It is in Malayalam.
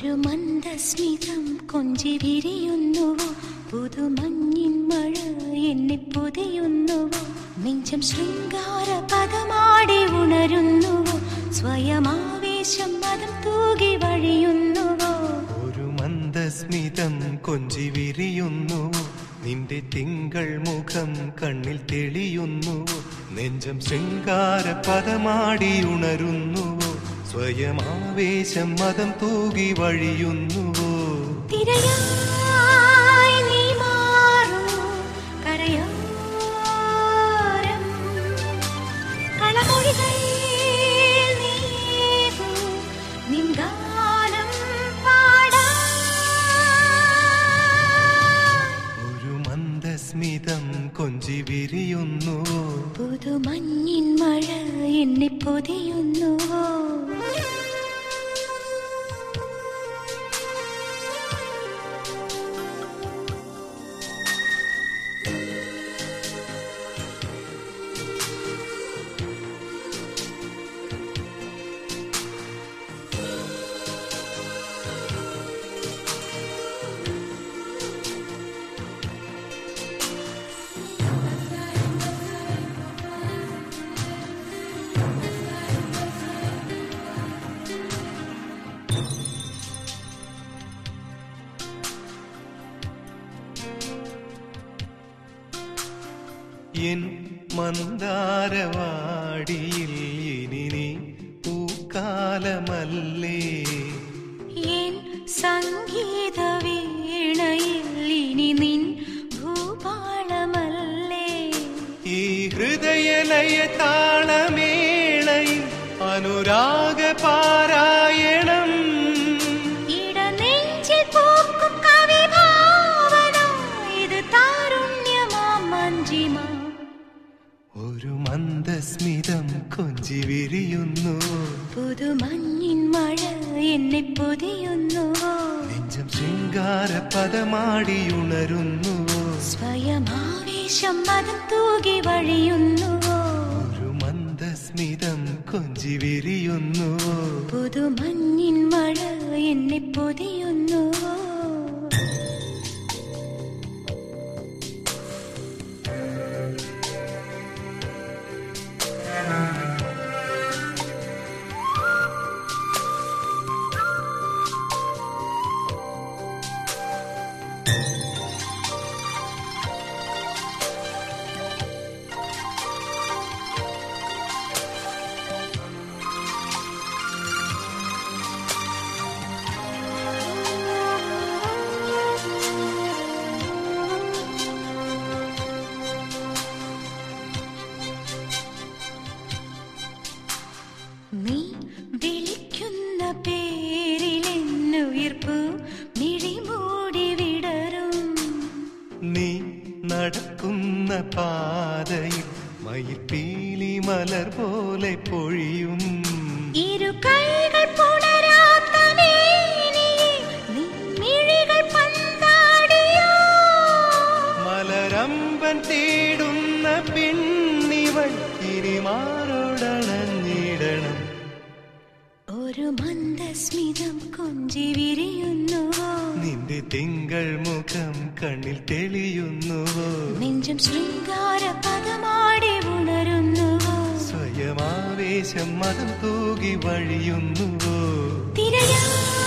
ഒരു മന്ദസ്മിതം കൊഞ്ചി വിരിയുന്നുവോ പുതുമഞ്ഞിൻ മഴ എന്നെ പൊതിയുന്നുവോ നെഞ്ചം ശൃംഗാര പദമാടി ഉണരുന്നുവോ സ്വയമാവേശം മതം തൂകി വഴിയുന്നുവോ ഒരു മന്ദസ്മിതം കൊഞ്ചി വിരിയുന്നു നിന്റെ തിങ്കൾ മുഖം കണ്ണിൽ തെളിയുന്നുവോ നെഞ്ചം ശൃംഗാര പദമാടി ഉണരുന്നുവോ സ്വയമാവേശം മതം തൂകി വഴിയുന്നുവോ തിരയായി നീ മാറൂ കരയോരം കളമൊഴികൾ നീകൂ നിൻ ഗാനം പാടാം ഒരു മന്ദസ്മിതം കൊഞ്ചി വിരിയുന്നുവോ പുതുമഞ്ഞിൻ മഴ എന്നെ പൊതിയുന്നുവോ എൻ മന്ദാരവാടിയിൽ ഇനി നീ പൂക്കാലമല്ലേ എൻ സംഗീത വീണയിൽ ഇനി നിൻ ഭൂപാളമല്ലേ ഈ ഹൃദയലയ താളമേളയിൽ അനുരാഗ പാരായണം ഇടനെഞ്ചിൽ പൂക്കും കവിഭാവന ഇത് താരുണ്യമാ മഞ്ജിമ ഒരു മന്ദസ്മിതം കൊഞ്ചി വിരിയുന്നു പുതുമഞ്ഞിൻ മഴ എന്നെ പൊതിയുന്നുവോ നെഞ്ചം ശൃംഗാര പദമാടി ഉണരുന്നുവോ സ്വയമാവേശം മതം തൂകി വഴിയുന്നുവോ ഒരു മന്ദസ്മിതം കൊഞ്ചി വിരിയുന്നുവോ പുതുമഞ്ഞിൻ മഴ എന്നെ പൊതിയുന്നുവോ നീ വിളിക്കുന്ന പേരിലെന്നുയിർപ്പു മിഴിമൂടി വിടരും നീ നടക്കുന്ന പാതയിൽ മയിൽപ്പീലി മലർ പോലെ പൊഴിയും ഇരു കൈകൾ പുണരാത്ത മേനിയെ നിൻ മിഴികൾ പന്താടിയോ മലരമ്പൻ തേടുന്ന പെണ്ണിവൾ ഇനി മാറോടണഞ്ഞിടണം ഒരു മന്ദസ്മിതം കൊഞ്ചി വിരിയുന്നുവോ നിന്റെ തിങ്കൾ മുഖം കണ്ണിൽ തെളിയുന്നുവോ നെഞ്ചം ശൃംഗാര പദമാടി ഉണരുന്നുവോ സ്വയമാവേശം മതം തൂകി വഴിയുന്നുവോ തിരയാ